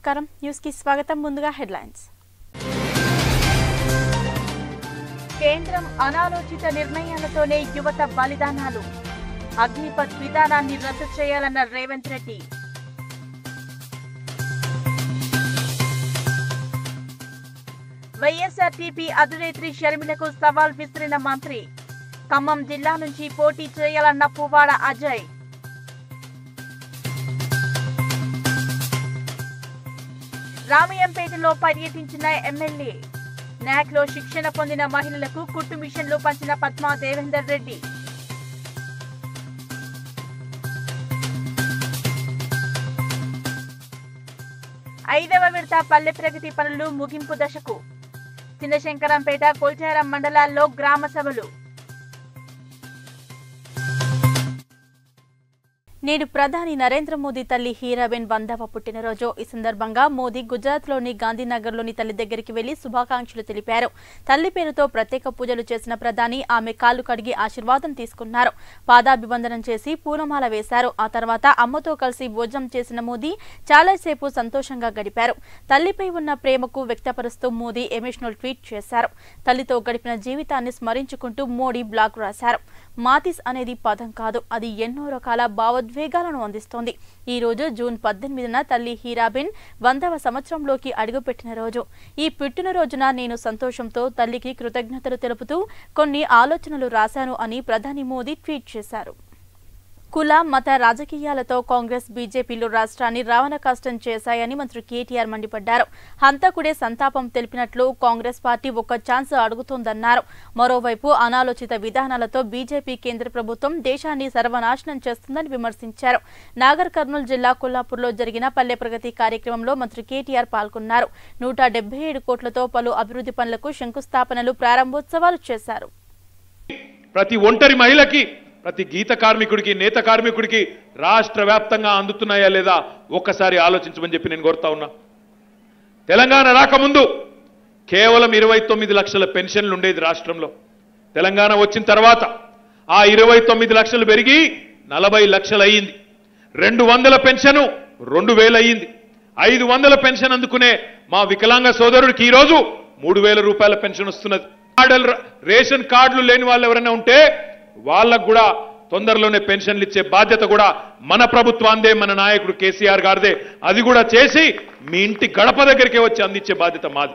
నమస్కారం న్యూస్ కి స్వాగతం ముందుగా హెడ్లైన్స్ కేంద్రం అనాలోచిత నిర్ణయాలతోనే యువత బలిదానాలు అగ్నిపత్ విధానాన్ని రద్దు చేయాలన్న రేవంత్ రెడ్డి వైఎస్ఆర్టీపీ అధినేత్రి షర్మిలకు సవాల్ విసిరిన మంత్రి ఖమ్మం జిల్లా నుంచి పోటీ చేయాలన్న పువ్వాడ అజయ్ రామయంపేటలో పర్యటించిన ఎమ్మెల్యే నాక్ లో శిక్షణ పొందిన మహిళలకు కుట్టు మిషన్లు పంచిన పద్మా దేవేందర్ రెడ్డి ఐదవ విడత పల్లె ప్రగతి పనులు ముగింపు దశకు చిన్నశంకరంపేట కొల్చారం మండలాల్లో గ్రామ సభలు నేడు ప్రధాని నరేంద్ర మోదీ తల్లి హీరాబెన్ వందవ పుట్టినరోజు ఈ సందర్భంగా మోదీ గుజరాత్లోని గాంధీనగర్లోని తల్లి దగ్గరికి వెళ్లి శుభాకాంక్షలు తెలిపారు తల్లి పేరుతో ప్రత్యేక పూజలు చేసిన ప్రధాని ఆమె కాళ్లు కడిగి ఆశీర్వాదం తీసుకున్నారు పాదాభివందనం చేసి పూలమాల వేశారు ఆ తర్వాత అమ్మతో కలిసి భోజనం చేసిన మోదీ చాలాసేపు సంతోషంగా గడిపారు తల్లిపై ఉన్న ప్రేమకు వ్యక్తపరుస్తూ మోదీ ఎమోషనల్ ట్వీట్ చేశారు తల్లితో గడిపిన జీవితాన్ని స్మరించుకుంటూ మోడీ బ్లాగ్ రాశారు మాతిస్ అనేది పదం కాదు అది ఎన్నో రకాల భావోద్వేగాలను అందిస్తోంది ఈ రోజు జూన్ పద్దెనిమిదిన తల్లి హీరాబెన్ వందవ సంవత్సరంలోకి అడుగుపెట్టిన రోజు ఈ పుట్టినరోజున నేను సంతోషంతో తల్లికి కృతజ్ఞతలు తెలుపుతూ కొన్ని ఆలోచనలు రాశాను అని ప్రధాని మోదీ ట్వీట్ చేశారు కుల మత రాజకీయాలతో కాంగ్రెస్ బీజేపీలు రాష్ట్రాన్ని రావణ కష్టం చేశాయని మంత్రి కేటీఆర్ మండిపడ్డారు హంతకుడే సంతాపం తెలిపినట్లు కాంగ్రెస్ పార్టీ ఒక ఛాన్స్ అడుగుతోందన్నారు మరోవైపు అనాలోచిత విధానాలతో బీజేపీ కేంద్ర ప్రభుత్వం దేశాన్ని సర్వనాశనం చేస్తుందని విమర్శించారు నాగర్ కర్నూలు జిల్లా కొల్లాపూర్లో జరిగిన పల్లె ప్రగతి కార్యక్రమంలో మంత్రి కేటీఆర్ పాల్గొన్నారు నూట డెబ్బై ఏడు కోట్లతో పలు అభివృద్ధి పనులకు శంకుస్థాపనలు ప్రారంభోత్సవాలు చేశారు ప్రతి ఒంటరి మహిళకి ప్రతి గీత కార్మికుడికి నేత కార్మికుడికి రాష్ట్ర వ్యాప్తంగా అందుతున్నాయా లేదా ఒక్కసారి ఆలోచించమని చెప్పి నేను కోరుతా ఉన్నా తెలంగాణ రాకముందు కేవలం ఇరవై తొమ్మిది లక్షల పెన్షన్లు ఉండేది రాష్ట్రంలో తెలంగాణ వచ్చిన తర్వాత ఆ ఇరవై తొమ్మిది లక్షలు పెరిగి నలభై లక్షలు అయ్యింది రెండు వందల పెన్షను రెండు వేలు అయ్యింది ఐదు వందల పెన్షన్ అందుకునే మా వికలాంగ సోదరుడికి ఈరోజు మూడు వేల రూపాయల పెన్షన్ వస్తున్నది కార్డులు రేషన్ కార్డులు లేని వాళ్ళు ఎవరైనా ఉంటే వాళ్ళకు కూడా తొందరలోనే పెన్షన్లు ఇచ్చే బాధ్యత కూడా మన ప్రభుత్వాందే మన నాయకుడు కేసీఆర్ గారిదే అది కూడా చేసి మీ ఇంటి గడప దగ్గరికే వచ్చి అందించే బాధ్యత మాది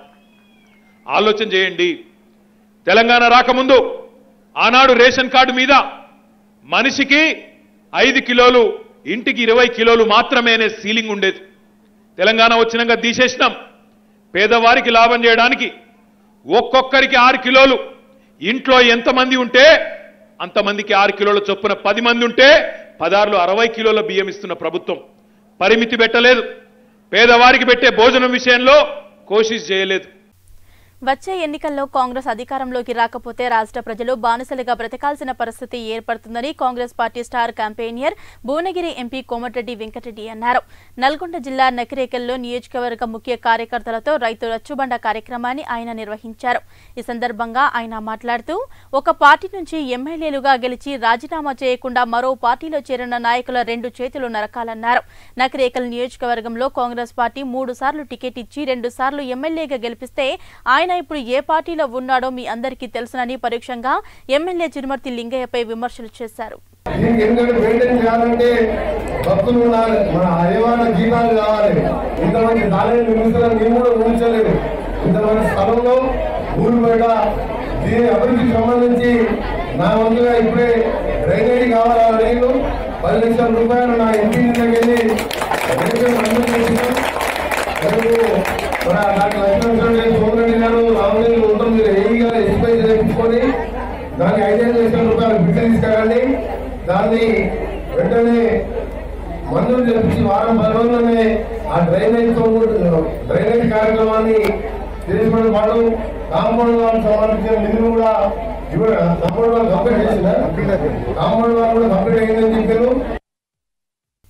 ఆలోచన చేయండి తెలంగాణ రాకముందు ఆనాడు రేషన్ కార్డు మీద మనిషికి ఐదు కిలోలు ఇంటికి ఇరవై కిలోలు మాత్రమే అనే సీలింగ్ ఉండేది తెలంగాణ వచ్చినాక తీసేసినాం పేదవారికి లాభం చేయడానికి ఒక్కొక్కరికి ఆరు కిలోలు ఇంట్లో ఎంతమంది ఉంటే అంతమందికి ఆరు కిలోల చొప్పున పది మంది ఉంటే పదార్లు అరవై కిలోల బియ్యం ఇస్తున్న ప్రభుత్వం పరిమితి పెట్టలేదు పేదవారికి పెట్టే భోజనం విషయంలో కోషిష్ చేయలేదు వచ్చే ఎన్నికల్లో కాంగ్రెస్ అధికారంలోకి రాకపోతే రాష్ట్ర ప్రజలు బానిసలుగా బ్రతకాల్సిన పరిస్థితి ఏర్పడుతుందని Congress party star campaigner Bhuvanagiri MP Komatireddy Venkatreddy అన్నారు నల్గొండ జిల్లా నకిరేకల్లో నియోజకవర్గ ముఖ్య కార్యకర్తలతో రైతు రచ్చుబండ కార్యక్రమాన్ని ఆయన నిర్వహించారు ఈ సందర్భంగా ఆయన మాట్లాడుతూ ఒక పార్టీ నుంచి ఎమ్మెల్యేలుగా గెలిచి రాజీనామా చేయకుండా మరో పార్టీలో చేరిన నాయకుల రెండు చేతులు నరకాలన్నారు నకిరేకల్ నియోజకవర్గంలో కాంగ్రెస్ పార్టీ మూడు సార్లు టికెట్ ఇచ్చి రెండు సార్లు ఎమ్మెల్యేగా గెలిపిస్తే ఆయన ఇప్పుడు ఏ పార్టీలో ఉన్నాడో మీ అందరికీ తెలుసునని పరోక్షంగా ఎమ్మెల్యే చిరుమర్తి లింగయ్యపై విమర్శలు చేశారు దీనికి ఎందుకంటే మెయింటైన్ చేయాలంటే భక్తులు ఉండాలి మన అయ్యవాళ్ళ జీతాలు కావాలి ఇంతమంది దాని నిర్మిస్తున్నారు మేము కూడా ఊహించలేదు ఇంతమంది స్థలంలో ఊరు బయట దీని అభివృద్ధికి సంబంధించి నా వంతుగా ఇప్పుడే డ్రైనేజీ కావాలని నేను పది లక్షల రూపాయలు నా ఎంపీ దగ్గరికి వెళ్ళి రైతులు మంజూరు చేసినాం మరియు మన నాకు లక్ష్మణ సోమరెడ్డి గారు రామదేవి ఉంటాం మీరు ఏమీగా ఎస్పై చేయించుకొని దానికి ఐదైదు లక్షల రూపాయలు బిడ్డ తీసుకురండి దాన్ని వెంటనే మందులు తెప్పించి వారం పది రోజుల్లోనే ఆ డ్రైనేజ్ తో డ్రైనేజ్ కార్యక్రమాన్ని తీసుకోవడం పాటు కాంపౌండ్ వాళ్ళకి సంబంధించిన నిధులు కూడా ఇవ్వడం కాంపౌండ్ వాళ్ళు కంప్లీట్ చేసిందా కాంపౌండ్ వాళ్ళు కూడా కంప్లీట్ అయిందని చెప్పారు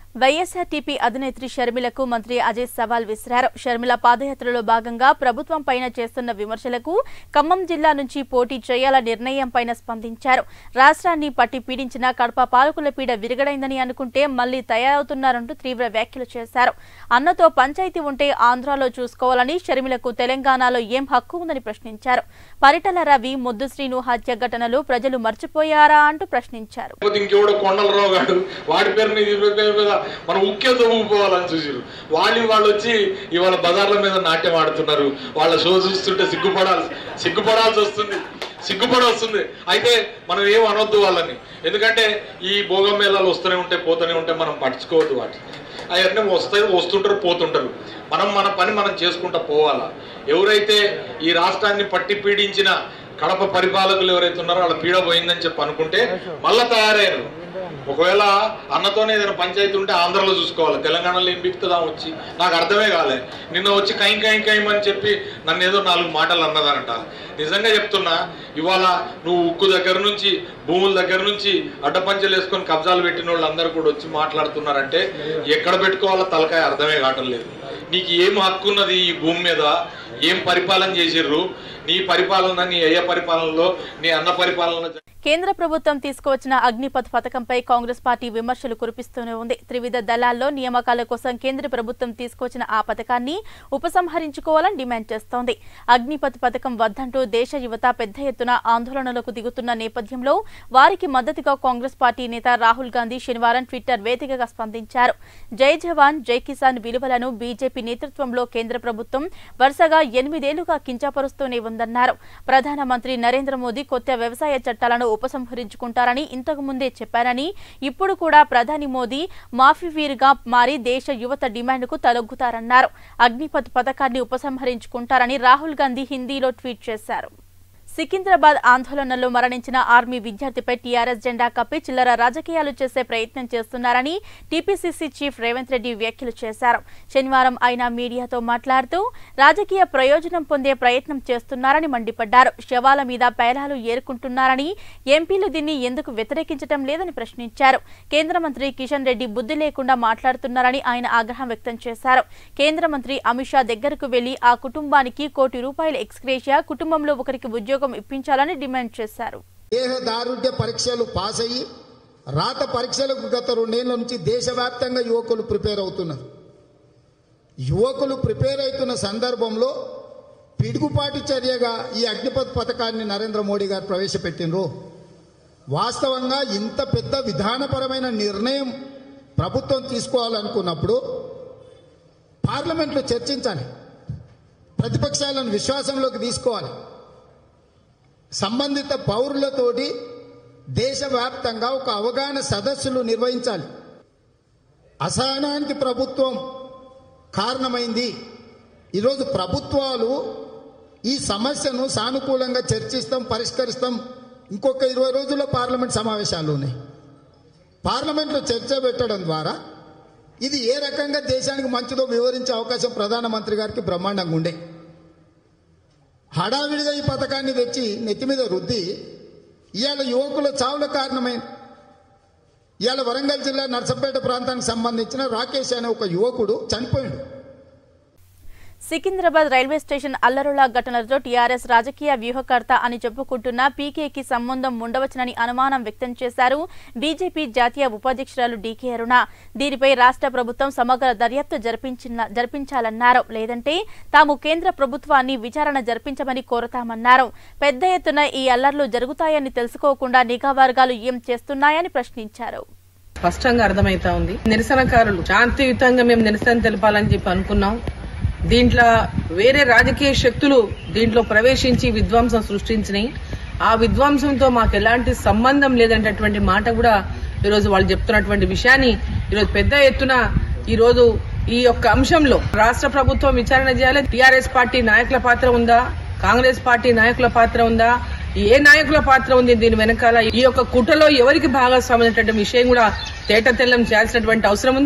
వైఎస్ఆర్టీపీ అధినేత్రి షర్మిలకు మంత్రి అజయ్ సవాల్ విసిరారు షర్మిల పాదయాత్రలో భాగంగా ప్రభుత్వం పైన చేస్తున్న విమర్శలకు ఖమ్మం జిల్లా నుంచి పోటీ చేయాల నిర్ణయం పైన స్పందించారు రాష్ట్రాన్ని పట్టి పీడించిన కడప పాలకుల పీడ విరగడైందని అనుకుంటే మళ్లీ తయారవుతున్నారంటూ తీవ్ర వ్యాఖ్యలు చేశారు అన్నతో పంచాయతీ ఉంటే ఆంధ్రాలో చూసుకోవాలని షర్మిలకు తెలంగాణలో ఏం హక్కు ఉందని ప్రశ్నించారు పరిటల రవి ముద్దుశ్రీను హత్య ఘటనలు ప్రజలు మర్చిపోయారా అంటూ ప్రశ్నించారు లేకపోతే ఇంకెవడో కొండలరావు గాడు వాడి పేరు మీద ఈ పేరు మీద మనం ఉక్కే తొమ్ముకుపోవాలని చూసారు వాళ్ళు వాళ్ళు వచ్చి ఇవాళ బజార్ల మీద నాట్యం ఆడుతున్నారు వాళ్ళ షో చూస్తుంటే సిగ్గుపడాల్సి సిగ్గుపడాల్సి వస్తుంది సిగ్గుపడి వస్తుంది అయితే మనం ఏం అనొద్దు వాళ్ళని ఎందుకంటే ఈ భోగం మేళాలు వస్తూనే ఉంటాయి పోతూనే ఉంటాయి మనం పట్టించుకోవద్దు వాటిని అవన్నీ వస్తాయి వస్తుంటారు పోతుంటారు మనం మన పని మనం చేసుకుంటా పోవాలా ఎవరైతే ఈ రాష్ట్రాన్ని పట్టి పీడించిన కడప పరిపాలకులు ఎవరైతే ఉన్నారో వాళ్ళ పీడ పోయిందని చెప్పి అనుకుంటే మళ్ళా తయారయ్యారు ఒకవేళ అన్నతోనే ఏదైనా పంచాయతీ ఉంటే ఆంధ్రలో చూసుకోవాలి తెలంగాణలో ఏం బిక్తుందా వచ్చి నాకు అర్థమే కాలే నిన్న వచ్చి కైం కైం కైం అని చెప్పి నన్ను ఏదో నాలుగు మాటలు అన్నదనట నిజంగా చెప్తున్నా ఇవాళ నువ్వు ఉక్కు దగ్గర నుంచి భూముల దగ్గర నుంచి అడ్డపంచలు వేసుకొని కబ్జాలు పెట్టిన వాళ్ళు అందరూ కూడా వచ్చి మాట్లాడుతున్నారంటే ఎక్కడ పెట్టుకోవాలో తలకాయ అర్థమే కావటం లేదు నీకు ఏం హక్కు ఉన్నది ఈ భూమి మీద ఏం పరిపాలన చేసిర్రు నీ పరిపాలన నీ అయ్య పరిపాలనలో నీ అన్న పరిపాలన కేంద్ర ప్రభుత్వం తీసుకువచ్చిన అగ్నిపథ్ పథకంపై కాంగ్రెస్ పార్టీ విమర్శలు కురిపిస్తూనే ఉంది త్రివిధ దళాల్లో నియామకాల కోసం కేంద్ర ప్రభుత్వం తీసుకొచ్చిన ఆ పథకాన్ని ఉపసంహరించుకోవాలని డిమాండ్ చేస్తోంది అగ్నిపథ్ పథకం వద్దంటూ దేశ యువత పెద్ద ఎత్తున ఆందోళనలకు దిగుతున్న నేపథ్యంలో వారికి మద్దతుగా కాంగ్రెస్ పార్టీ నేత రాహుల్ గాంధీ శనివారం ట్విట్టర్ వేదికగా స్పందించారు జై జవాన్ జై కిసాన్ విలువలను బీజేపీ నేతృత్వంలో కేంద్ర ప్రభుత్వం వరుసగా ఎనిమిదేళ్లుగా కించపరుస్తూనే ఉందన్నారు ప్రధానమంత్రి నరేంద్ర మోదీ కొత్త వ్యవసాయ చట్టాలను ఉపసంహరించుకుంటారని ఇంతకు ముందే చెప్పారని ఇప్పుడు కూడా ప్రధాని మోదీ మాఫీవీరుగా మారి దేశ యువత డిమాండ్కు తలొగ్గుతారన్నారు అగ్నిపథ్ పథకాన్ని ఉపసంహరించుకుంటారని రాహుల్ గాంధీ హిందీలో ట్వీట్ చేశారు సికింద్రాబాద్ ఆందోళనలో మరణించిన ఆర్మీ విద్యార్థిపై టీఆర్ఎస్ జెండా కప్పి చిల్లర రాజకీయాలు చేసే ప్రయత్నం చేస్తున్నారని టీపీసీసీ చీఫ్ రేవంత్ రెడ్డి వ్యాఖ్యలు చేశారు శనివారం ఆయన మీడియాతో మాట్లాడుతూ రాజకీయ ప్రయోజనం పొందే ప్రయత్నం చేస్తున్నారని మండిపడ్డారు శవాల మీద పేలాలు ఏరుకుంటున్నారని ఎంపీలు దీన్ని ఎందుకు వ్యతిరేకించడం లేదని ప్రశ్నించారు కేంద్ర మంత్రి కిషన్ రెడ్డి బుద్ధి లేకుండా మాట్లాడుతున్నారని ఆయన ఆగ్రహం వ్యక్తం చేశారు కేంద్ర మంత్రి అమిత్ షా దగ్గరకు వెళ్లి ఆ కుటుంబానికి కోటి రూపాయల ఎక్స్గ్రేషియా కుటుంబంలో ఒకరికి ఉద్యోగం ఇప్పించాలని డిమాండ్ చేశారు దేహ దారుఢ్య పరీక్షలు పాస్ అయ్యి రాత పరీక్షలకు గత రెండేళ్ల నుంచి దేశవ్యాప్తంగా యువకులు ప్రిపేర్ అవుతున్నారు యువకులు ప్రిపేర్ అవుతున్న సందర్భంలో పిడుగుపాటి చర్యగా ఈ అగ్నిపథ్ పథకాన్ని నరేంద్ర మోడీ గారు ప్రవేశపెట్టినరు వాస్తవంగా ఇంత పెద్ద విధానపరమైన నిర్ణయం ప్రభుత్వం తీసుకోవాలనుకున్నప్పుడు పార్లమెంట్లో చర్చించాలి ప్రతిపక్షాలను విశ్వాసంలోకి తీసుకోవాలి సంబంధిత పౌరులతోటి దేశవ్యాప్తంగా ఒక అవగాహన సదస్సులు నిర్వహించాలి అసహనానికి ప్రభుత్వం కారణమైంది ఈరోజు ప్రభుత్వాలు ఈ సమస్యను సానుకూలంగా చర్చిస్తాం పరిష్కరిస్తాం ఇంకొక ఇరవై రోజుల్లో పార్లమెంట్ సమావేశాలు ఉన్నాయి పార్లమెంట్లో చర్చ పెట్టడం ద్వారా ఇది ఏ రకంగా దేశానికి మంచిదో వివరించే అవకాశం ప్రధానమంత్రి గారికి బ్రహ్మాండంగా ఉండే హడావిడిగా ఈ పథకాన్ని తెచ్చి నెత్తి మీద రుద్ది ఇవాళ యువకుల చావుల కారణమైన ఇవాళ వరంగల్ జిల్లా నర్సంపేట ప్రాంతానికి సంబంధించిన రాకేష్ అనే ఒక యువకుడు చనిపోయాడు సికింద్రాబాద్ రైల్వే స్టేషన్ అల్లరుల ఘటనలతో టీఆర్ఎస్ రాజకీయ వ్యూహకర్త అని చెప్పుకుంటున్న పీకేకి సంబంధం ఉండవచ్చునని అనుమానం వ్యక్తం చేశారు బీజేపీ జాతీయ ఉపాధ్యక్షురాలు డీకే అరుణ దీనిపై రాష్ట్ర ప్రభుత్వం సమగ్ర దర్యాప్తు జరిపించిన జరిపించాలన్నారు లేదంటే తాము కేంద్ర ప్రభుత్వాన్ని విచారణ జరిపించమని కోరతామన్నారు పెద్ద ఎత్తున ఈ అల్లర్లు జరుగుతాయని తెలుసుకోకుండా నిఘా వర్గాలు ఏం చేస్తున్నాయని ప్రశ్నించారు స్పష్టంగా అర్థమైతా ఉంది నిరసనకారులు శాంతియుతంగా మేము నిరసన తెలపాలని చెప్పి అనుకున్నాం దీంట్లో వేరే రాజకీయ శక్తులు దీంట్లో ప్రవేశించి విధ్వంసం సృష్టించినాయి ఆ విధ్వంసంతో మాకు ఎలాంటి సంబంధం లేదంటటువంటి మాట కూడా ఈరోజు వాళ్ళు చెప్తున్నటువంటి విషయాన్ని ఈరోజు పెద్ద ఎత్తున ఈరోజు ఈ యొక్క అంశంలో రాష్ట్ర ప్రభుత్వం విచారణ చేయాలి టీఆర్ఎస్ పార్టీ నాయకుల పాత్ర ఉందా కాంగ్రెస్ పార్టీ నాయకుల పాత్ర ఉందా ఏ నాయకుల పాత్ర ఉంది దీని వెనకాల ఈ యొక్క కుట్రలో ఎవరికి భాగస్వామ్యం విషయం కూడా తేట తెల్లం చేయాల్సినటువంటి అవసరం ఉంది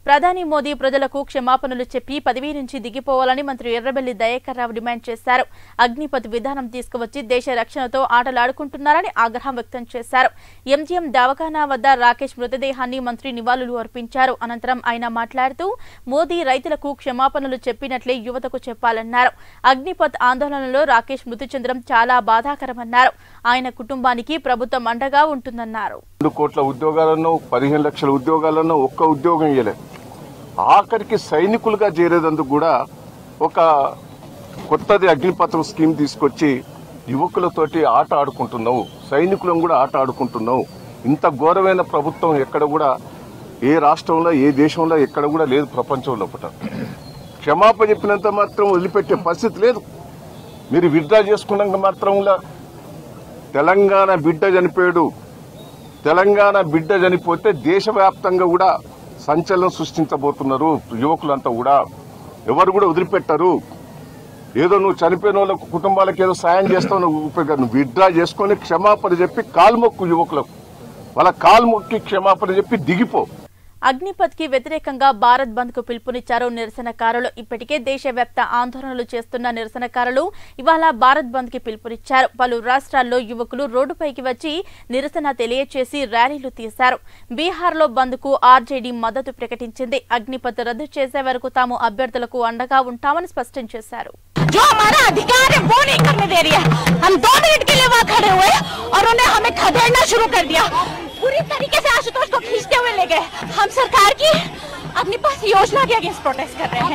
ప్రధాని మోదీ ప్రజలకు క్షమాపణలు చెప్పి పదవి నుంచి దిగిపోవాలని మంత్రి ఎర్రబెల్లి దయాకర్ రావు డిమాండ్ చేశారు అగ్నిపథ్ విధానం తీసుకువచ్చి దేశ రక్షణతో ఆటలాడుకుంటున్నారని ఆగ్రహం వ్యక్తం చేశారు ఎంజీఎం దవాఖానా వద్ద రాకేష్ మృతదేహాన్ని మంత్రి నివాళులు అర్పించారు అనంతరం ఆయన మాట్లాడుతూ మోదీ రైతులకు క్షమాపణలు చెప్పినట్లే యువతకు చెప్పాలన్నారు అగ్నిపథ్ ఆందోళనలో రాకేష్ మృతి చెందడం చాలా బాధాకరమన్నారు ఆయన కుటుంబానికి ప్రభుత్వం అండగా ఉంటుందన్నారు రెండు కోట్ల ఉద్యోగాలను పదిహేను లక్షల ఉద్యోగాలను ఒక్క ఉద్యోగం ఇవ్వలేదు ఆఖరికి సైనికులుగా చేరేదందుకు కూడా ఒక కొత్తది అగ్నిపత్రం స్కీమ్ తీసుకొచ్చి యువకులతోటి ఆట ఆడుకుంటున్నావు సైనికులను కూడా ఆట ఆడుకుంటున్నావు ఇంత ఘోరమైన ప్రభుత్వం ఎక్కడ కూడా ఏ రాష్ట్రంలో ఏ దేశంలో ఎక్కడ కూడా లేదు ప్రపంచంలో పుట క్షమాపణ చెప్పినంత మాత్రం వదిలిపెట్టే పరిస్థితి లేదు మీరు విత్డ్రా చేసుకున్నంత మాత్రంలో తెలంగాణ బిడ్డ చనిపోయాడు తెలంగాణ బిడ్డ చనిపోతే దేశవ్యాప్తంగా కూడా సంచలనం సృష్టించబోతున్నారు యువకులంతా కూడా ఎవరు కూడా వదిలిపెట్టరు ఏదో నువ్వు చనిపోయిన వాళ్ళ కుటుంబాలకు ఏదో సాయం చేస్తావు నువ్వు ఉపయోగ- నువ్వు విత్డ్రా చేసుకొని క్షమాపణ చెప్పి కాల్మొక్కు యువకులకు వాళ్ళ కాల్మొక్కి క్షమాపణ చెప్పి దిగిపో అగ్నిపథ్ కి వ్యతిరేకంగా భారత్ బంద్ కు పిలుపునిచ్చారు నిరసనకారులు ఇప్పటికే దేశవ్యాప్త ఆందోళనలు చేస్తున్న నిరసనకారులు ఇవాళ భారత్ బంద్ కి పిలుపునిచ్చారు పలు రాష్ట్రాల్లో యువకులు రోడ్డుపైకి వచ్చి నిరసన తెలియచేసి ర్యాలీలు తీశారు బీహార్లో బంద్ కు ఆర్జేడీ మద్దతు ప్రకటించింది అగ్నిపథ్ రద్దు చేసే వరకు తాము అభ్యర్థులకు అండగా ఉంటామని స్పష్టం చేశారు जो हमारा अधिकार है वो नहीं करने दे रही है हम दो मिनट के लिए वहाँ खड़े हुए और उन्हें हमें खदेड़ना शुरू कर दिया पूरी तरीके से आशुतोष को खींचते हुए ले गए हम सरकार की अपनी पास योजना के अगेंस्ट प्रोटेस्ट कर रहे हैं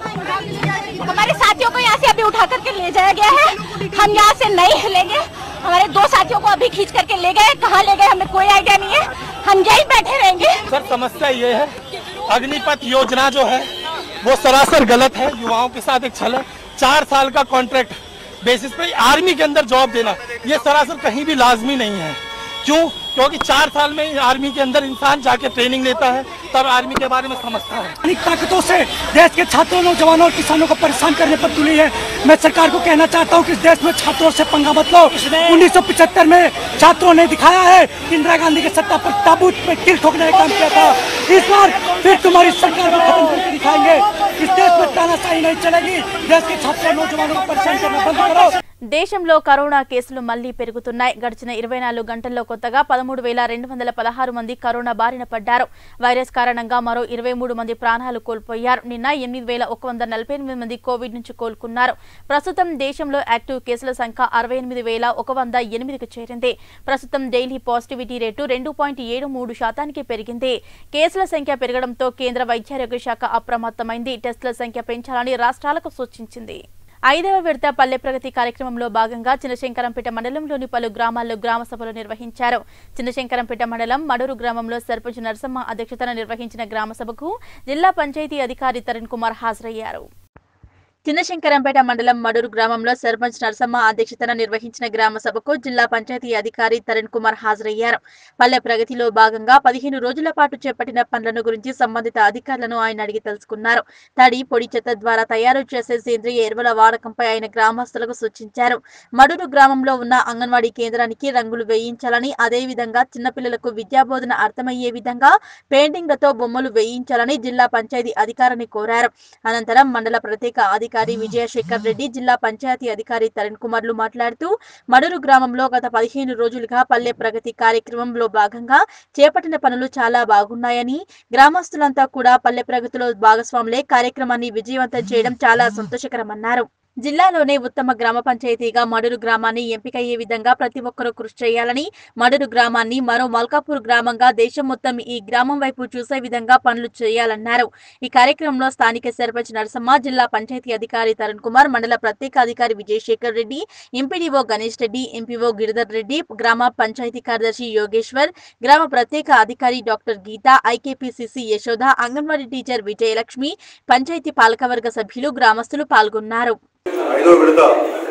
हमारे साथियों को यहाँ से अभी उठा करके ले जाया गया है हम यहाँ से नहीं हिलेंगे हमारे दो साथियों को अभी खींच करके ले गए कहाँ ले गए हमें कोई आइडिया नहीं है हम यहीं बैठे रहेंगे सर समस्या ये है अग्निपथ योजना जो है वो सरासर गलत है युवाओं के साथ एक छल है चार साल का कॉन्ट्रैक्ट बेसिस पे आर्मी के अंदर जॉब देना ये सरासर कहीं भी लाजमी नहीं है क्यों क्योंकि चार साल में आर्मी के अंदर इंसान जाके ट्रेनिंग लेता है तब आर्मी के बारे में समझता है अनेक ताकतों से देश के छात्रों नौजवानों और किसानों को परेशान करने पर तुली है मैं सरकार को कहना चाहता हूं कि इस देश में छात्रों से पंगा मत लो उन्नीस में छात्रों ने दिखाया है कि इंदिरा गांधी के सत्ता पर ताबूत पे तिल ठोकने का काम किया था इस बार फिर तुम्हारी सरकार को खत्म करके दिखाएंगे इस देश में तानाशाही नहीं चलेगी देश के छात्रों नौजवानों को परेशान करना बंद करो దేశంలో కరోనా కేసులు మళ్లీ పెరుగుతున్నాయి గడిచిన ఇరవై నాలుగు గంటల్లో కొత్తగా పదమూడు వేల రెండు వందల పదహారు మంది కరోనా బారిన పడ్డారు వైరస్ కారణంగా మరో ఇరవై మూడు మంది ప్రాణాలు కోల్పోయారు నిన్న ఎనిమిది వేల ఒక వంద నలభై ఎనిమిది మంది కోవిడ్ నుంచి కోలుకున్నారు ప్రస్తుతం దేశంలో యాక్టివ్ కేసుల సంఖ్య అరవై ఎనిమిది వేల ఒక వంద ఎనిమిదికి చేరింది ప్రస్తుతం డైలీ పాజిటివిటీ రేటు రెండు పాయింట్ ఏడు మూడు శాతానికి పెరిగింది కేసుల సంఖ్య పెరగడంతో కేంద్ర వైద్యారోగ్య శాఖ అప్రమత్తమైంది టెస్టుల సంఖ్య పెంచాలని రాష్ట్రాలకు సూచించింది ఐదవ విడత పల్లె ప్రగతి కార్యక్రమంలో భాగంగా చిన్నశంకరంపేట మండలంలోని పలు గ్రామాల్లో గ్రామ సభలు నిర్వహించారు చిన్నశంకరంపేట మండలం మడూరు గ్రామంలో సర్పంచ్ నరసమ్మ అధ్యక్షతన నిర్వహించిన గ్రామ సభకు జిల్లా పంచాయతీ అధికారి తరుణ్ కుమార్ హాజరయ్యారు చిన్నశంకరంపేట మండలం మడూరు గ్రామంలో సర్పంచ్ నరసమ్మ అధ్యక్షతన నిర్వహించిన గ్రామ సభకు జిల్లా పంచాయతీ అధికారి తరుణ్ కుమార్ హాజరయ్యారు పల్లె ప్రగతిలో భాగంగా పదిహేను రోజుల పాటు చేపట్టిన పనులను గురించి సంబంధిత అధికారులను ఆయన అడిగి తెలుసుకున్నారు తడి పొడి చెత్త ద్వారా తయారు చేసే సేంద్రియ ఎరువుల వాడకంపై ఆయన గ్రామస్తులకు సూచించారు మడూరు గ్రామంలో ఉన్న అంగన్వాడీ కేంద్రానికి రంగులు వేయించాలని అదేవిధంగా చిన్నపిల్లలకు విద్యాబోధన అర్థమయ్యే విధంగా పెయింటింగ్లతో బొమ్మలు వేయించాలని జిల్లా పంచాయతీ అధికారిని కోరారు అనంతరం మండల ప్రత్యేక అధికారి విజయశేఖర్ రెడ్డి జిల్లా పంచాయతీ అధికారి తరుణ్ కుమార్లు మాట్లాడుతూ మడూరు గ్రామంలో గత పదిహేను రోజులుగా పల్లె ప్రగతి కార్యక్రమంలో భాగంగా చేపట్టిన పనులు చాలా బాగున్నాయని గ్రామస్తులంతా కూడా పల్లె ప్రగతిలో భాగస్వాములే కార్యక్రమాన్ని విజయవంతం చేయడం చాలా సంతోషకరమన్నారు జిల్లాలోనే ఉత్తమ గ్రామ పంచాయతీగా మడూరు గ్రామాన్ని ఎంపికయ్యే విధంగా ప్రతి ఒక్కరూ కృషి చేయాలని మడూరు గ్రామాన్ని మరో మల్కాపూర్ గ్రామంగా దేశం మొత్తం ఈ గ్రామం వైపు చూసే విధంగా పనులు చేయాలన్నారు ఈ కార్యక్రమంలో స్థానిక సర్పంచ్ నరసమ్మ జిల్లా పంచాయతీ అధికారి తరుణ్ కుమార్ మండల ప్రత్యేక అధికారి విజయశేఖర్ రెడ్డి ఎంపీడీఓ గణేష్ రెడ్డి ఎంపీఓ గిరిధర్ రెడ్డి గ్రామ పంచాయతీ కార్యదర్శి యోగేశ్వర్ గ్రామ ప్రత్యేక అధికారి doctor Geetha IKPCC Yashoda anganwadi teacher Vijayalakshmi panchayat పాలకవర్గ సభ్యులు గ్రామస్తులు పాల్గొన్నారు ఐదో విడత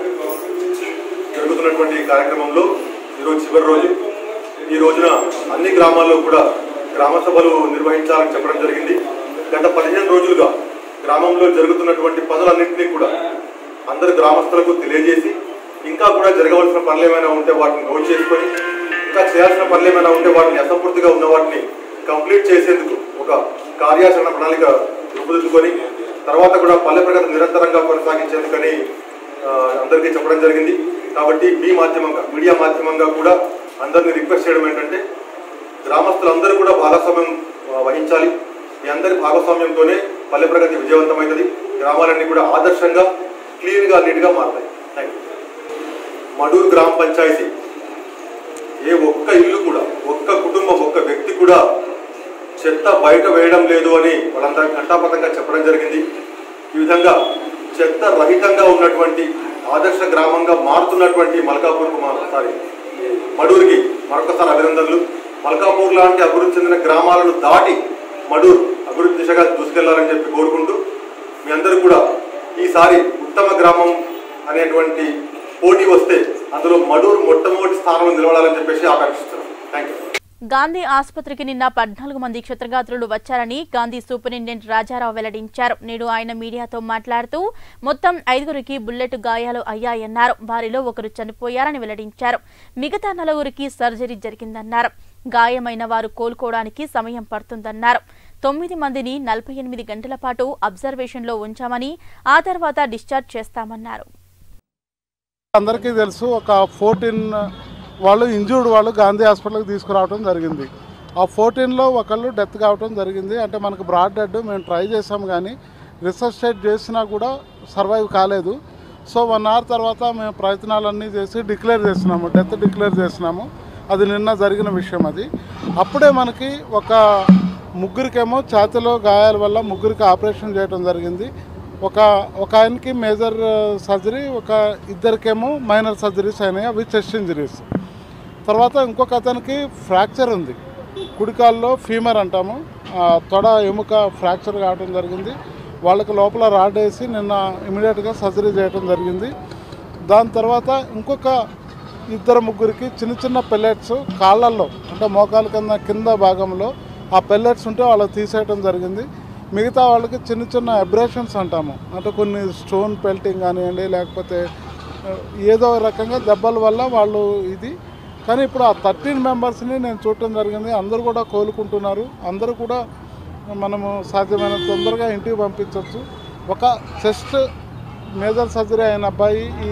జరుగుతున్నటువంటి ఈ కార్యక్రమంలో ఈరోజు చివరి రోజు ఈ రోజున అన్ని గ్రామాల్లో కూడా గ్రామ సభలు నిర్వహించాలని చెప్పడం జరిగింది గత పదిహేను రోజులుగా గ్రామంలో జరుగుతున్నటువంటి పనులన్నింటినీ కూడా అందరు గ్రామస్తులకు తెలియజేసి ఇంకా కూడా జరగవలసిన పనులు ఏమైనా ఉంటే వాటిని నోట్ చేసుకొని ఇంకా చేయాల్సిన పనులు ఏమైనా ఉంటే వాటిని అసంపూర్తిగా ఉన్న వాటిని కంప్లీట్ చేసేందుకు ఒక కార్యాచరణ ప్రణాళిక రూపుదిద్దుకొని తర్వాత కూడా పల్లె ప్రగతి నిరంతరంగా కొనసాగించేందుకని ఆ, అందరికీ చెప్పడం జరిగింది కాబట్టి మీ మాధ్యమంగా మీడియా మాధ్యమంగా కూడా అందరినీ రిక్వెస్ట్ చేయడం ఏంటంటే గ్రామస్తులందరూ కూడా భాగస్వామ్యం ఆ, వహించాలి మీ అందరి భాగస్వామ్యంతోనే పల్లె ప్రగతి విజయవంతమైనది గ్రామాలన్నీ కూడా ఆదర్శంగా క్లీన్గా నీట్గా మారుతాయి థ్యాంక్ యూ మడూరు గ్రామ పంచాయతీ ఏ ఒక్క ఇల్లు కూడా ఒక్క కుటుంబం ఒక్క వ్యక్తి కూడా చెత్త బయట వేయడం లేదు అని వాళ్ళంతా ఘంటాపథంగా చెప్పడం జరిగింది ఈ విధంగా చెత్త రహితంగా ఉన్నటువంటి ఆదర్శ గ్రామంగా మారుతున్నటువంటి మల్కాపూర్కు మా సారీ మడూరుకి మరొకసారి అభినందనలు మల్కాపూర్ లాంటి అభివృద్ధి చెందిన గ్రామాలను దాటి మడూరు అభివృద్ధి దిశగా దూసుకెళ్లాలని చెప్పి కోరుకుంటూ మీ అందరూ కూడా ఈసారి ఉత్తమ గ్రామం అనేటువంటి పోటీ వస్తే అందులో మడూరు మొట్టమొదటి స్థానంలో నిలబడాలని చెప్పేసి ఆకాంక్షిస్తున్నాను థ్యాంక్ యూ గాంధీ ఆసుపత్రికి నిన్న పద్నాలుగు మంది క్షతగాత్రులు వచ్చారని గాంధీ సూపరింటెండెంట్ రాజారావు వెల్లడించారు నేడు ఆయన మీడియాతో మాట్లాడుతూ మొత్తం ఐదుగురికి బుల్లెట్ గాయాలు అయ్యాయన్నారు వారిలో ఒకరు చనిపోయారని వెల్లడించారు మిగతా నలుగురికి సర్జరీ జరిగిందన్నారు గాయమైన వారు కోలుకోవడానికి సమయం పడుతుందన్నారు తొమ్మిది మందిని నలభై ఎనిమిది గంటల పాటు అబ్జర్వేషన్లో ఉంచామని ఆ తర్వాత డిశ్చార్జ్ చేస్తామన్నారు అందరికీ తెలుసు ఒక ఫోర్టీన్ వాళ్ళు ఇంజూర్డ్ వాళ్ళు గాంధీ హాస్పిటల్కి తీసుకురావడం జరిగింది ఆ ఫోర్టీన్లో ఒకళ్ళు డెత్ కావడం జరిగింది అంటే మనకు బ్రాడ్ డెడ్ మేము ట్రై చేసాం కానీ రిసర్చేట్ చేసినా కూడా సర్వైవ్ కాలేదు సో వన్ అవర్ తర్వాత మేము ప్రయత్నాలన్నీ చేసి డిక్లేర్ చేసినాము డెత్ డిక్లేర్ చేసినాము అది నిన్న జరిగిన విషయం అది అప్పుడే మనకి ఒక ముగ్గురికేమో ఛాతిలో గాయాల వల్ల ముగ్గురికి ఆపరేషన్ చేయడం జరిగింది ఒక ఒక ఆయనకి మేజర్ సర్జరీ ఒక ఇద్దరికేమో మైనర్ సర్జరీస్ అయినాయి అవి చెస్ట్ ఇంజరీస్ తర్వాత ఇంకొక అతనికి ఫ్రాక్చర్ ఉంది కుడికాల్లో ఫీమర్ అంటాము ఆ తొడ ఎముక ఫ్రాక్చర్ కావడం జరిగింది వాళ్ళకి లోపల రాడ్ వేసి నిన్న ఇమీడియట్గా సర్జరీ చేయడం జరిగింది దాని తర్వాత ఇంకొక ఇద్దరు ముగ్గురికి చిన్న చిన్న పెల్లెట్స్ కాళ్ళల్లో అంటే మోకాల కింద కింద భాగంలో ఆ పెల్లెట్స్ ఉంటే వాళ్ళకి తీసేయడం జరిగింది మిగతా వాళ్ళకి చిన్న చిన్న అబ్రేషన్స్ అంటాము అంటే కొన్ని స్టోన్ పెల్టింగ్ కానివ్వండి లేకపోతే ఆ, ఏదో రకంగా దెబ్బల వల్ల వాళ్ళు ఇది కానీ ఇప్పుడు ఆ థర్టీన్ మెంబర్స్ని నేను చూడటం జరిగింది అందరూ కూడా కోలుకుంటున్నారు అందరూ కూడా మనము సాధ్యమైన తొందరగా ఇంటికి పంపించవచ్చు ఒక చెస్ట్ మేజర్ సర్జరీ అయిన అబ్బాయి ఈ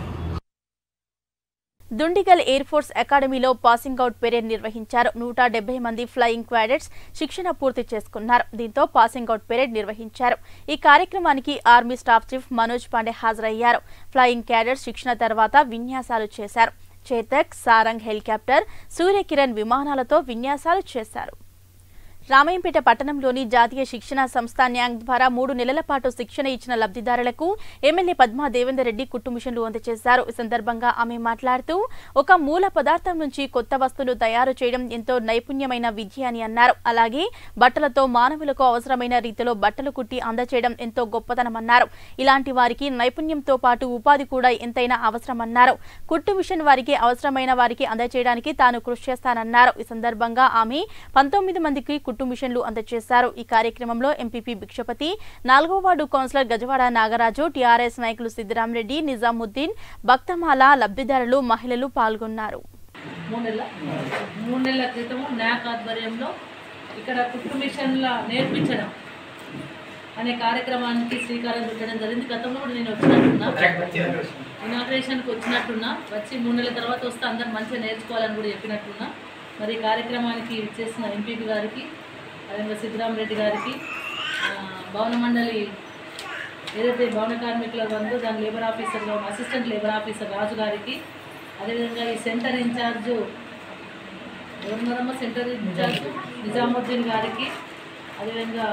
దుండిగల్ ఎయిర్ ఫోర్స్ అకాడమీలో పాసింగ్ అవుట్ పెరేడ్ నిర్వహించారు నూట డెబ్బై మంది ఫ్లయింగ్ క్వాడెట్స్ శిక్షణ పూర్తి చేసుకున్నారు దీంతో పాసింగ్ అవుట్ పెరేడ్ నిర్వహించారు ఈ కార్యక్రమానికి army staff chief Manoj Pande హాజరయ్యారు ఫ్లయింగ్ క్యాడెట్స్ శిక్షణ తర్వాత విన్యాసాలు చేశారు చేతక్ సారంగ్ హెలికాప్టర్ సూర్యకిరణ్ విమానాలతో విన్యాసాలు చేశారు రామాయంపేట పట్టణంలోని జాతీయ శిక్షణ సంస్థ న్యాంగ్ ద్వారా మూడు నెలల పాటు శిక్షణ ఇచ్చిన లబ్ధిదారులకు ఎమ్మెల్యే పద్మా దేవేందర్ రెడ్డి కుట్టు మిషన్లు అందజేశారు ఈ సందర్భంగా ఆమె మాట్లాడుతూ ఒక మూల పదార్థం నుంచి కొత్త వస్తువులు తయారు చేయడం ఎంతో నైపుణ్యమైన విద్య అని అన్నారు అలాగే బట్టలతో మానవులకు అవసరమైన రీతిలో బట్టలు కుట్టి అందచేయడం ఎంతో గొప్పతనమన్నారు ఇలాంటి వారికి నైపుణ్యంతో పాటు ఉపాధి కూడా ఎంతైనా అవసరమన్నారు కుట్టు మిషన్ వారికి అవసరమైన వారికి అందజేయడానికి తాను కృషి చేస్తానన్నారు ఈ సందర్భంగా ఆమె పంతొమ్మిది మందికి కుట్టు మిషన్లు అందజేశారు ఈ కార్యక్రమంలో ఎంపీపీ భిక్షపతి నాలుగో వార్డు కౌన్సిలర్ గజవాడ నాగరాజు టీఆర్ఎస్ నాయకులు సిద్దిరామరెడ్డి నిజాముద్దీన్ భక్తమాల లబ్ధిదారులు మహిళలు పాల్గొన్నారు మూడు నెలల మూడు నెలల క్రితము న్యాక్ ఆధ్వర్యంలో ఇక్కడ కుట్టు మిషన్ల నేర్పించడం అనే కార్యక్రమానికి శ్రీకారం చుట్టడం జరిగింది గతంలో కూడా నేను వచ్చినట్టున్నా ఇనాగ్రేషన్కి వచ్చినట్టున్నా వచ్చి మూడు నెలల తర్వాత వస్తే అందరు మంచిగా నేర్చుకోవాలని కూడా చెప్పినట్టున్నా మరి ఈ కార్యక్రమానికి ఇచ్చేసిన ఎంపీపీ గారికి అదేవిధంగా సిద్ధరామరెడ్డి గారికి ఆ, భవన మండలి ఏదైతే భవన కార్మికుల బంధు దాని లేబర్ ఆఫీసర్గా ఉన్న అసిస్టెంట్ లేబర్ ఆఫీసర్ రాజు గారికి అదేవిధంగా ఈ సెంటర్ ఇన్ఛార్జు ఎవరున్నారమ్మ సెంటర్ ఇన్ఛార్జ్ నిజాముద్దీన్ గారికి అదేవిధంగా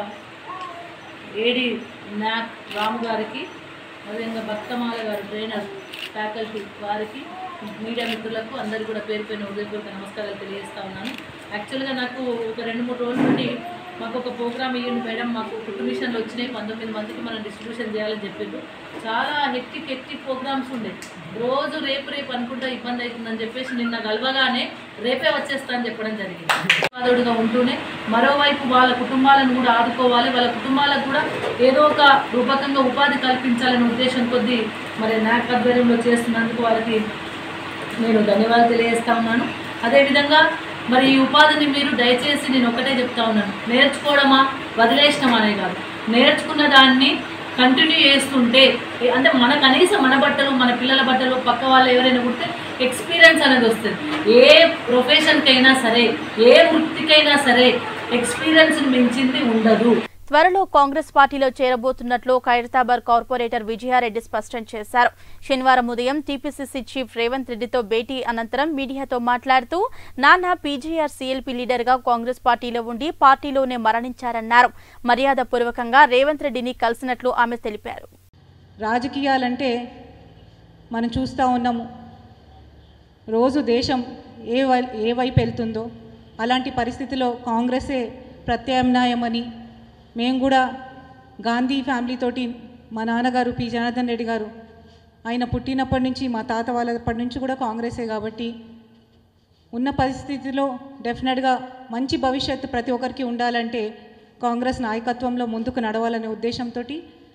ఏడి నాక్ రాము గారికి అదేవిధంగా భక్తమాల గారు ట్రైనర్ ఫ్యాకల్టీ వారికి మీడియా మిత్రులకు అందరికీ కూడా పేరు పేరున హృదయపూర్వక నమస్కారాలు తెలియజేస్తా ఉన్నాను యాక్చువల్గా నాకు ఒక రెండు మూడు రోజుల నుండి మాకు ఒక ప్రోగ్రామ్ ఇవ్వండి మేడం మాకు కుట్టు మిషన్లు వచ్చినాయి పంతొమ్మిది మందికి మనం డిస్ట్రిబ్యూషన్ చేయాలని చెప్పిండ్రు చాలా హెక్టిక్ హెక్టిక్ ప్రోగ్రామ్స్ ఉండే రోజు రేపు రేపు అనుకుంటా ఇబ్బంది అవుతుందని చెప్పేసి నిన్న గలవగానే రేపే వచ్చేస్తా అని చెప్పడం జరిగింది బాధుడుగా ఉంటూనే మరోవైపు వాళ్ళ కుటుంబాలను కూడా ఆదుకోవాలి వాళ్ళ కుటుంబాలకు కూడా ఏదో ఒక రూపకంగా ఉపాధి కల్పించాలనే ఉద్దేశం కొద్దీ మరి నాక్ ఆధ్వర్యంలో చేస్తున్నందుకు వాళ్ళకి నేను ధన్యవాదాలు తెలియజేస్తా ఉన్నాను అదేవిధంగా మరి ఈ ఉపాధిని మీరు దయచేసి నేను ఒకటే చెప్తా ఉన్నాను నేర్చుకోవడమా వదిలేసినామా అనే కాదు నేర్చుకున్న దాన్ని కంటిన్యూ చేస్తుంటే ఏ- అంటే మన కనీసం మన బట్టలు మన పిల్లల బట్టలు పక్క వాళ్ళు ఎవరైనా కుడితే ఎక్స్పీరియన్స్ అనేది వస్తుంది ఏ ప్రొఫెషన్కైనా సరే ఏ వృత్తికైనా సరే ఎక్స్పీరియన్స్ మించింది ఉండదు త్వరలో కాంగ్రెస్ పార్టీలో చేరబోతున్నట్లు ఖైరతాబాద్ కార్పొరేటర్ విజయారెడ్డి స్పష్టం చేశారు శనివారం ఉదయం టీపీసీసీ చీఫ్ రేవంత్ రెడ్డితో భేటీ అనంతరం మీడియాతో మాట్లాడుతూ నాన్న పీజీఆర్ సీఎల్పీ లీడర్గా కాంగ్రెస్ పార్టీలో ఉండి పార్టీలోనే మరణించారన్నారు మర్యాదపూర్వకంగా రేవంత్ రెడ్డిని కలిసినట్లు ఆమె తెలిపారు రాజకీయాలంటే మనం చూస్తూ ఉన్నాము రోజు దేశం ఏ వై ఏ వైపు వెళ్తుందో అలాంటి పరిస్థితిలో కాంగ్రెసే ప్రత్యామ్నాయమని మేము కూడా గాంధీ ఫ్యామిలీతోటి మా నాన్నగారు పి జనార్దన్ రెడ్డి గారు ఆయన పుట్టినప్పటి నుంచి మా తాత వాళ్ళప్పటి నుంచి కూడా కాంగ్రెసే కాబట్టి ఉన్న పరిస్థితిలో డెఫినెట్గా మంచి భవిష్యత్తు ప్రతి ఒక్కరికి ఉండాలంటే కాంగ్రెస్ నాయకత్వంలో ముందుకు నడవాలనే ఉద్దేశంతో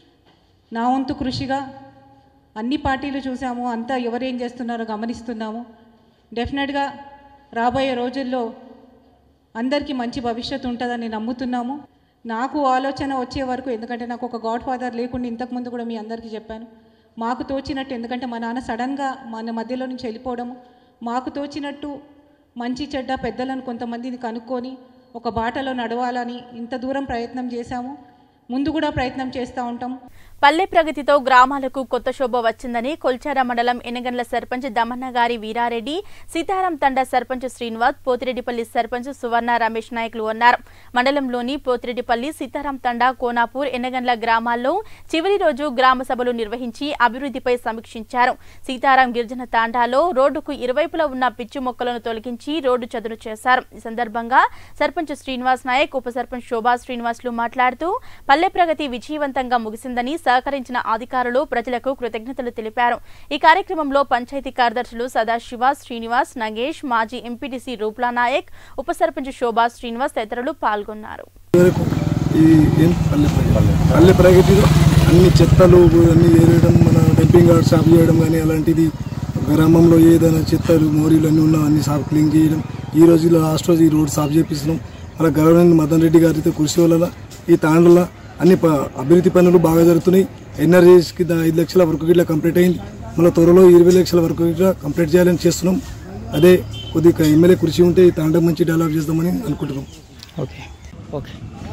నా వంతు కృషిగా అన్ని పార్టీలు చూసాము అంతా ఎవరేం చేస్తున్నారో గమనిస్తున్నాము డెఫినెట్గా రాబోయే రోజుల్లో అందరికీ మంచి భవిష్యత్తు ఉంటుందని నమ్ముతున్నాము నాకు ఆలోచన వచ్చే వరకు ఎందుకంటే నాకు ఒక గాడ్ ఫాదర్ లేకుండా ఇంతకుముందు కూడా మీ అందరికీ చెప్పాను మాకు తోచినట్టు ఎందుకంటే మా నాన్న సడన్గా మన మధ్యలో నుంచి వెళ్ళిపోవడము మాకు తోచినట్టు మంచి చెడ్డ పెద్దలను కొంతమందిని కనుక్కొని ఒక బాటలో నడవాలని ఇంత దూరం ప్రయత్నం చేశాము ముందు కూడా ప్రయత్నం చేస్తూ ఉంటాం పల్లె ప్రగతితో గ్రామాలకు కొత్త శోభ వచ్చిందని కొల్చార మండలం ఎనగండ్ల సర్పంచ్ దమన్నగారి వీరారెడ్డి సీతారాం తండా సర్పంచ్ శ్రీనివాస్ పోతిరెడ్డిపల్లి సర్పంచ్ సువర్ణ రమేష్ నాయకులు అన్నారు మండలంలోని పోతిరెడ్డిపల్లి సీతారాం తండా కోనాపూర్ ఎనగండ్ల గ్రామాల్లో చివరి రోజు గ్రామ సభలు నిర్వహించి అభివృద్ధిపై సమీక్షించారు సీతారాం గిరిజన తాండాలో రోడ్డుకు ఇరువైపులా ఉన్న పిచ్చి మొక్కలను తొలగించి రోడ్డు చదును చేశారు ఈ సందర్భంగా సర్పంచ్ శ్రీనివాస్ నాయక్ ఉప సర్పంచ్ శోభా శ్రీనివాసులు మాట్లాడుతూ పల్లె ప్రగతి విజయవంతంగా ముగిసిందని సహకరించిన అధికారులు ప్రజలకు కృతజ్ఞతలు తెలిపారు ఈ కార్యక్రమంలో పంచాయతీ కార్యదర్శులు సదాశివ శ్రీనివాస్ నగేష్ మాజీ ఎంపీటీసీ రూప్లా నాయక్ ఉప సర్పంచ్ శోభా శ్రీనివాస్ తదితరులు పాల్గొన్నారు వరకు ఈ ఏం పల్లె ప్రగతి పల్లె ప్రగతిలో అన్ని చెత్తలు అన్ని ఏరేయడం మన డంపింగ్ యార్డ్ సాఫ్ చేయడం కానీ అలాంటిది గ్రామంలో ఏదైనా చెత్తలు మోరీలు అన్నీ ఉన్నా అన్ని సాఫ్ క్లీన్ చేయడం ఈ రోజు లాస్ట్ రోజు ఈ రోడ్ సాఫ్ చేపిస్తున్నాం మన గవర్నమెంట్ మదన్ రెడ్డి గారితో కృషి వల్ల ఈ తాండల అన్ని ప- అభివృద్ధి పనులు బాగా జరుగుతున్నాయి ఎన్ఆర్జీఎస్కి ఐదు లక్షల వరకు ఇట్లా కంప్లీట్ అయింది మన త్వరలో ఇరవై లక్షల వరకు ఇట్లా కంప్లీట్ చేయాలని చేస్తున్నాం అదే కొద్దిగా ఎమ్మెల్యే కృషి ఉంటే ఈ తాండం మంచి డెవలప్ చేద్దామని అనుకుంటున్నాం ఓకే ఓకే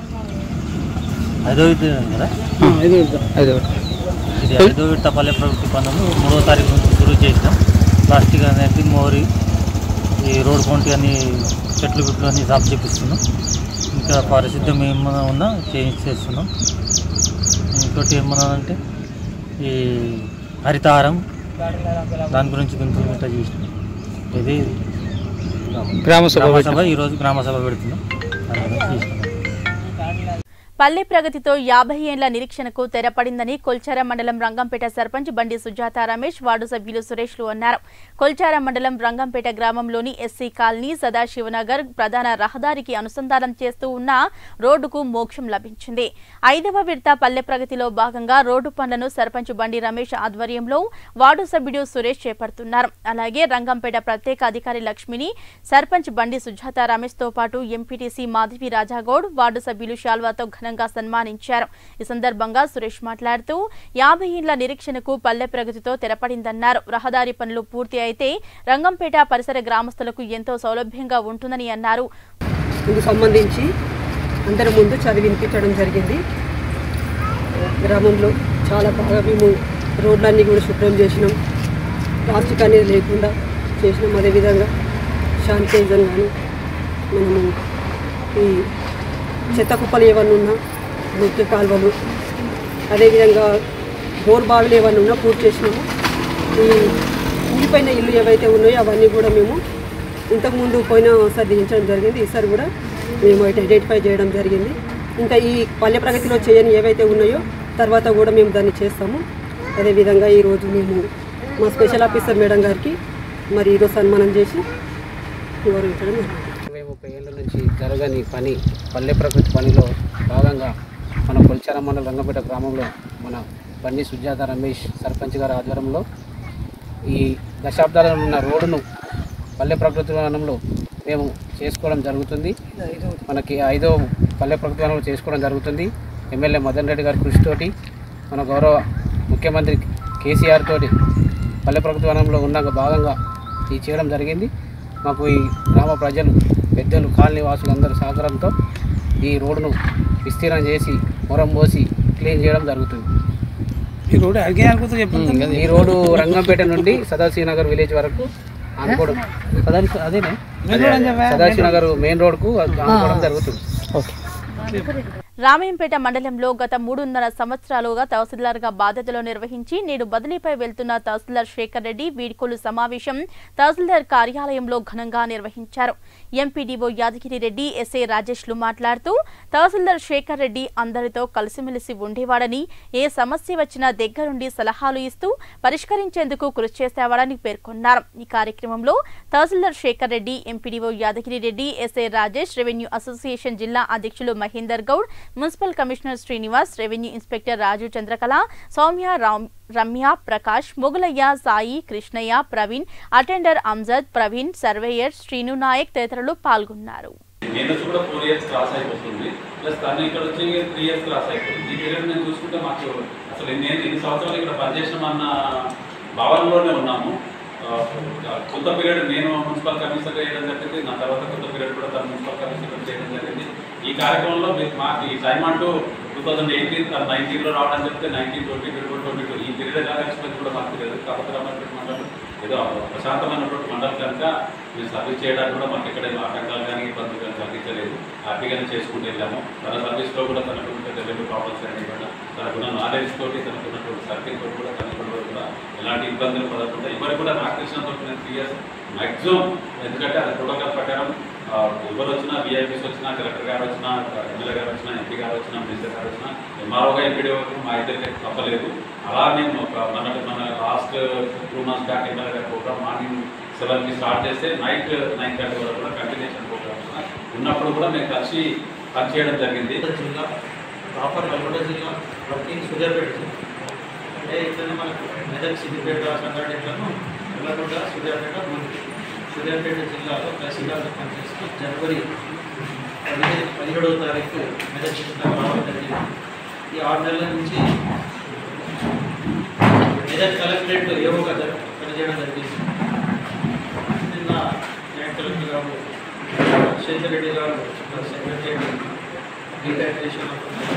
ఐదో విడత కదా ఐదో ఐదో ఇది ఐదో విడత పల్లె ప్రవృత్తి పనులు మూడో తారీఖు నుంచి షురూ చేసినాం ప్లాస్టిక్ అనేది మోరి ఈ రోడ్ కొంటి అన్ని చెట్లు గుట్లు అన్ని సాఫ్ చేపిస్తున్నాం ఇంకా పారిశుద్ధ్యం ఏమైనా ఉన్నా చేంజ్ చేస్తున్నాం ఇంకోటి ఏమన్నా అంటే ఈ హరితహారం దాని గురించి కొంచెం ఇంత చేసినాం ఇది గ్రామ సభ గ్రామ పెట్టినాం. సభ ఈరోజు గ్రామ సభ పెడుతున్నాం దాని గురించి చేసినాం పల్లె ప్రగతితో యాభై ఏండ్ల నిరీక్షణకు తెరపడిందని కొల్చార మండలం రంగంపేట సర్పంచ్ బండి సుజాత రమేష్ వార్డు సభ్యులు సురేష్లు అన్నారు కొల్చార మండలం రంగంపేట గ్రామంలోని ఎస్సీ కాలనీ సదాశివనగర్ ప్రధాన రహదారికి అనుసంధానం చేస్తూ ఉన్న రోడ్డుకు మోక్షం లభించింది ఐదవ విడత పల్లె ప్రగతిలో భాగంగా రోడ్డు పనులను సర్పంచ్ బండి రమేష్ ఆధ్వర్యంలో వార్డు సభ్యుడు సురేష్ చేపడుతున్నారు అలాగే రంగంపేట ప్రత్యేక అధికారి లక్ష్మిని సర్పంచ్ బండి సుజాత రమేష్ తో పాటు ఎంపీటీసీ మాధవి రాజాగౌడ్ వార్డు సభ్యులు శాల్వాతో ఘనంగా సన్మానించారు ఈ సందర్భంగా సురేష్ మాట్లాడుతూ యాభై ఇండ్ల నిరీక్షణకు పల్లె ప్రగతితో తెరపడిందన్నారు రహదారి పనులు పూర్తి అయితే రంగంపేట పరిసర గ్రామస్తులకు ఎంతో సౌలభ్యంగా ఉంటుందని అన్నారు ఇందుకు సంబంధించి అందరి ముందు చదివింపించడం జరిగింది గ్రామంలో చాలా బాగా మేము రోడ్లన్నీ కూడా శుభ్రం చేసినాం ప్లాస్టిక్ అనేది లేకుండా చేసినాం అదేవిధంగా శానిటైజర్ కానీ మనము ఈ చెత్త కుప్పలు ఏమన్నా ఉన్నా ముఖ్య కాలువలు అదేవిధంగా బోర్ బావిలు ఏమన్నా ఉన్నా పూర్తి చేసినాము ఈ కూలిపోయిన ఇల్లు ఏవైతే ఉన్నాయో అవన్నీ కూడా మేము ఇంతకుముందు పోయిన ఒకసారి దించడం జరిగింది ఈసారి కూడా మేము అయితే ఐడెంటిఫై చేయడం జరిగింది ఇంకా ఈ పల్లె ప్రగతిలో చేయని ఏవైతే ఉన్నాయో తర్వాత కూడా మేము దాన్ని చేస్తాము అదేవిధంగా ఈరోజు మేము మా స్పెషల్ ఆఫీసర్ మేడం గారికి మరి ఈరోజు సన్మానం చేసి గౌరవించడం జరిగింది ఇరవై ముప్పై ఏళ్ళ నుంచి జరగని పని పల్లె ప్రకృతి పనిలో భాగంగా మన కొల్చార మండలం రంగపేట గ్రామంలో మన బండి సుజాత రమేష్ సర్పంచ్ గారి ఆధ్వర్యంలో ఈ దశాబ్దాలలో ఉన్న రోడ్డును పల్లె ప్రకృతి వనంలో మేము చేసుకోవడం జరుగుతుంది మనకి ఐదో పల్లె ప్రభుత్వంలో చేసుకోవడం జరుగుతుంది ఎమ్మెల్యే మదన్ రెడ్డి గారి కృషితోటి మన గౌరవ ముఖ్యమంత్రి కేసీఆర్ తోటి పల్లె ప్రభుత్వంలో ఉన్న భాగంగా ఇది చేయడం జరిగింది మాకు ఈ గ్రామ ప్రజలు పెద్దలు కాలనీ వాసులందరి సహకారంతో ఈ రోడ్డును విస్తీర్ణం చేసి మొరం పోసి క్లీన్ చేయడం జరుగుతుంది ఈ రోడ్డు అడిగే అనుకుంటూ చెప్పండి ఈ రోడ్డు రంగంపేట నుండి సదాశివనగర్ విలేజ్ వరకు అనుకోవడం సదాశివ అదేనే మెయిన్ రోడ్ అని చెప్పా? సదాశివనగర్ మెయిన్ రోడ్కు అనుకోవడం జరుగుతుంది రామయంపేట మండలంలో గత మూడున్నర సంవత్సరాలుగా తహసీల్దార్గా బాధ్యతలు నిర్వహించి నేడు బదిలీపై వెళ్తున్న తహసీల్దార్ శేఖర్ రెడ్డి వీడ్కోలు సమావేశం తహసీల్దార్ కార్యాలయంలో ఘనంగా నిర్వహించారు ఎంపీడీఓ యాదగిరి రెడ్డి ఎస్ఐ రాజేష్లు మాట్లాడుతూ తహసీల్దార్ శేఖర్ రెడ్డి అందరితో కలిసిమెలిసి ఉండేవాడని ఏ సమస్య వచ్చినా దగ్గరుండి సలహాలు ఇస్తూ పరిష్కరించేందుకు కృషి చేసేవాడని పేర్కొన్నారు ఈ కార్యక్రమంలో tahsildar Shekar Reddy MPDO Yadagiri Reddy SI Rajesh revenue association జిల్లా అధ్యక్షులు Mahender Goud municipal commissioner Srinivas revenue inspector Raju Chandrakala Soumya Ram Ramya Prakash Mogulaiah Sai Krishnaiah Praveen attender Anjad Praveen surveyor Srinu Nayak తదితరులు పాల్గొన్నారు నేను వచ్చి కూడా ఫోర్ ఇయర్స్ క్రాస్ అయిపోతుంది ప్లస్ తను ఇక్కడ వచ్చి త్రీ ఇయర్స్ క్రాస్ అయిపోతుంది ఈ పీరియడ్ నేను చూసుకుంటే మాకు అసలు నేను ఎన్ని సంవత్సరాలు ఇక్కడ పనిచేసినాం అన్న భావనలోనే ఉన్నాము ఆ, కొత్త పీరియడ్ నేను మున్సిపల్ కమిషనర్ చేయడం జరిగింది నా తర్వాత కొత్త పీరియడ్ కూడా తను మున్సిపల్ కమిషనర్ చేయడం జరిగింది ఈ కార్యక్రమంలో మీకు మాకు ఈ టైం అంటూ టూ థౌసండ్ ఎయిటీన్ నైన్టీన్లో రావడం చెప్తే nineteen twenty twenty twenty two ఈ పీరియడ్ ఎలా ఎక్స్పెక్ట్ కూడా మాకు తెలియదు కాకపోతే రామకృష్ణ మండలం ఏదో ప్రశాంతమైనటువంటి మండలం కనుక మేము సర్వీస్ చేయడానికి కూడా మాకు ఎక్కడ ఆటంకాలు కానీ ఇబ్బందులు కానీ కలిగించలేదు హ్యాపీగానే చేసుకుంటూ వెళ్ళాము తన సర్వీస్లో కూడా తనకు రెవెన్యూ ప్రాబ్లమ్స్ కానీ కూడా తనకున్న నాలెడ్జ్ తోటి తనకున్నటువంటి సర్కిల్ తోటి కూడా తనకు కూడా ఎలాంటి ఇబ్బందులు పడకుండా ఎవరు కూడా నాకు తెలిసినంత వరకు నేను త్రీ ఇయర్స్ మ్యాక్సిమం ఎందుకంటే అది ప్రోటోకాల్ ప్రకారం ఆ, ఎవరు వచ్చినా విఐపీస్ వచ్చినా కలెక్టర్ గారు వచ్చినా ఎమ్మెల్యే గారు వచ్చినా ఎంపీ గారు వచ్చినా మినిస్టర్ గారు వచ్చినా ఎంఆర్ఓగా ఎంపీడీఓ మా ఇద్దరికి తప్పలేదు అలా మేము ఒక మన మన last two months back MLA గారి ప్రోగ్రామ్ మార్నింగ్ సెవెన్కి స్టార్ట్ చేస్తే నైట్ నైన్ థర్టీ వరకు కూడా కంటిన్యూషన్ ప్రోగ్రామ్స్ ఉన్నప్పుడు కూడా మేము కలిసి పనిచేయడం జరిగింది జిల్లా ప్రాపర్ నల్గొండ జిల్లా వర్కింగ్ సూర్యాపేట జిల్లా అంటే ఇట్లనే మనకు మెదక్ సిద్దిపేట సంగారెడ్డిలను నల్లగొండ సూర్యాపేట మనకి సూర్యాపేట జిల్లాలో తహసీల్దార్గా పనిచేస్తూ జనవరి పదిహేను పదిహేడవ తారీఖు మెదక్ జిల్లా రావడం జరిగింది ఈ ఆరు నెలల నుంచి మెదక్ కలెక్టరేట్ ఏవోగా జర- పనిచేయడం జరిగింది నిన్న జాయింట్ కలెక్టర్ గారు శేఖర్ రెడ్డి గారు సెక్రటరీ డీహైడ్రేషన్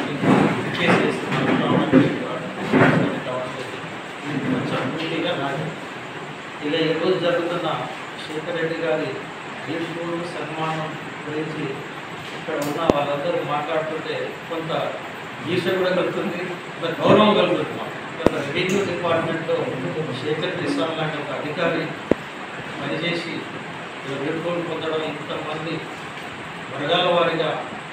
కేసు చేస్తున్నారు రావడం జరిగింది. రావడం జరిగింది. కొంచెం పూర్తిగా నాకు ఇలా ఈరోజు జరుగుతున్న శేఖర్ రెడ్డి గారి వీడ్కోలు సన్మానం గురించి ఇక్కడ ఉన్న వాళ్ళందరూ మాట్లాడుతుంటే కొంత ఈర్ష కూడా కలుగుతుంది కొంత గౌరవం కలుగుతుంది మాకు. కొంత రెవెన్యూ డిపార్ట్మెంట్లో శేఖర్ కిసాన్ లాంటి ఒక అధికారి పనిచేసి ఇలా వీడ్కోలు పొందడం ఇంతమంది వర్గాల వారిగా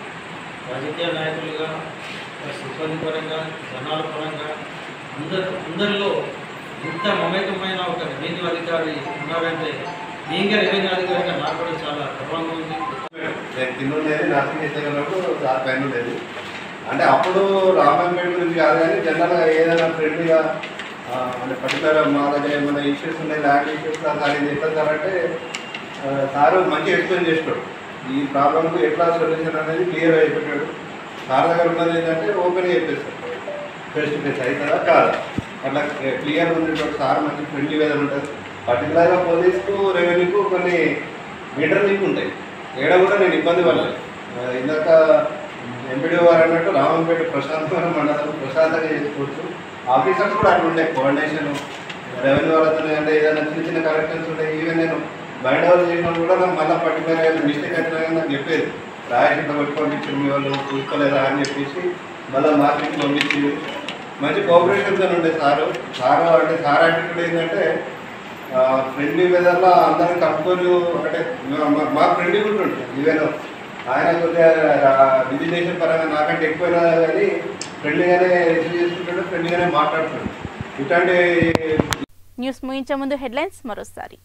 రాజకీయ నాయకులుగా సిబ్బంది పరంగా జనాల పరంగా అందరు అందరిలో ఇంత మమేకమైన ఒక రెవెన్యూ అధికారి ఉన్నారంటే నేను రెవెన్యూ అధికారిగా నాకు కూడా చాలా గర్వంగా ఉంది నేను కింద ఉండేది నర్సింగ్ చేసేటప్పుడు సార్ పైన ఉండేది అంటే అప్పుడు రామాయణ గురించి కాదు కానీ జనరల్గా ఏదైనా ఫ్రెండ్లీగా ఆ, అంటే పర్టికులర్ మా దగ్గర ఏమైనా ఇష్యూస్ ఉన్నాయి ల్యాండ్ ఇష్యూస్ సార్ ఇది ఎట్లా సార్ అంటే ఆ, సారు మంచిగా ఎక్స్ప్లెయిన్ చేసినాడు ఈ ప్రాబ్లంకు ఎట్లా సొల్యూషన్ అనేది క్లియర్గా చెప్పాడు సార్ దగ్గర ఉన్నది ఏంటంటే ఓపెన్గా చెప్పేస్తాడు ఫేస్ టు ఫేస్ అవుతుందా కాదా అట్లా క్లియర్ ఉండేటువంటి సార్ మంచి ఫ్రెండ్లీ వేదన ఉంటుంది పర్టికులర్గా పోలీస్కు రెవెన్యూకు కొన్ని మీటర్ లింక్ ఉంటాయి ఏడ కూడా నేను ఇబ్బంది పడలేదు ఆ, ఇందాక ఎంపీడీ వారు అన్నట్టు రామంపేట ప్రశాంతమైన మండలం ప్రశాంతంగా చేసుకోవచ్చు ఆఫీసర్స్ కూడా అట్లా ఉండే కోఆర్డినేషన్ రెవెన్యూ వాళ్ళతో అంటే ఏదైనా చిన్న చిన్న కరెక్షన్స్ ఉంటాయి ఈవెన్ నేను బయట వాళ్ళు చేసినప్పుడు కూడా నాకు మళ్ళీ పర్టికులర్ మిస్టేక్ వచ్చినా కానీ నాకు చెప్పేది రాయకుండా పెట్టుకోండి మీ వాళ్ళు చూసుకోలేదా అని చెప్పేసి మళ్ళీ మార్కెట్కి పంపించి మంచి కోఆపరేషన్స్ అని ఉండే సారు సారు అంటే సార్ యాటిట్యూడ్ ఏంటంటే ఫ్రెండ్లీ వెదర్లో అందరం కట్టుకొని అంటే మా- మా ఫ్రెండ్లీ కూడా ఉంటుంది ఈవెన్ ఆయన కొద్దిగా విజిటేషన్ పరంగా నాకంటే ఎక్కువైనా కానీ ఫ్రెండ్లీగానే రిసీవ్ చేసుకుంటాడు ఫ్రెండ్లీగానే మాట్లాడుతాడు ఇట్లాంటి న్యూస్ ముగించే ముందు హెడ్లైన్స్ మరోసారి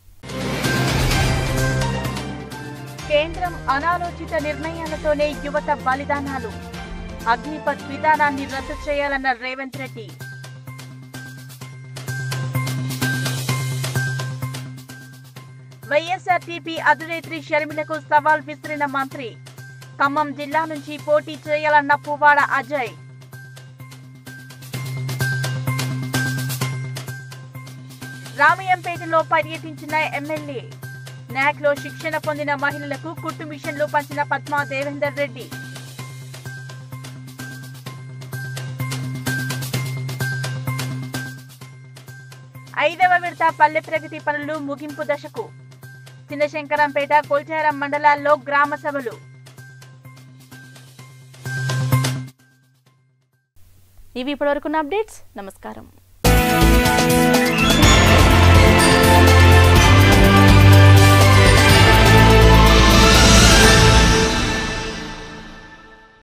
కేంద్రం అనాలోచిత నిర్ణయాలతోనే యువత బలిదానాలు అగ్నిపత్ విధానాన్ని రద్దు చేయాలన్న రేవంత్ రెడ్డి వైఎస్ఆర్టీపీ అధినేత్రి షర్మిలకు సవాల్ విసిరిన మంత్రి ఖమ్మం జిల్లా నుంచి పోటీ చేయాలన్న పువ్వాడ అజయ్ రామయంపేటలో పర్యటించిన ఎమ్మెల్యే నాక్ లో శిక్షణ పొందిన మహిళలకు కుట్టు మిషన్లు పంచిన పద్మా దేవేందర్ రెడ్డి ఐదవ విడత పల్లె ప్రగతి పనులు ముగింపు దశకు చిన్నశంకరంపేట కొల్చారం మండలాల్లో గ్రామ సభలు ఇవి ఇప్పటివరకున్న అప్డేట్స్ నమస్కారం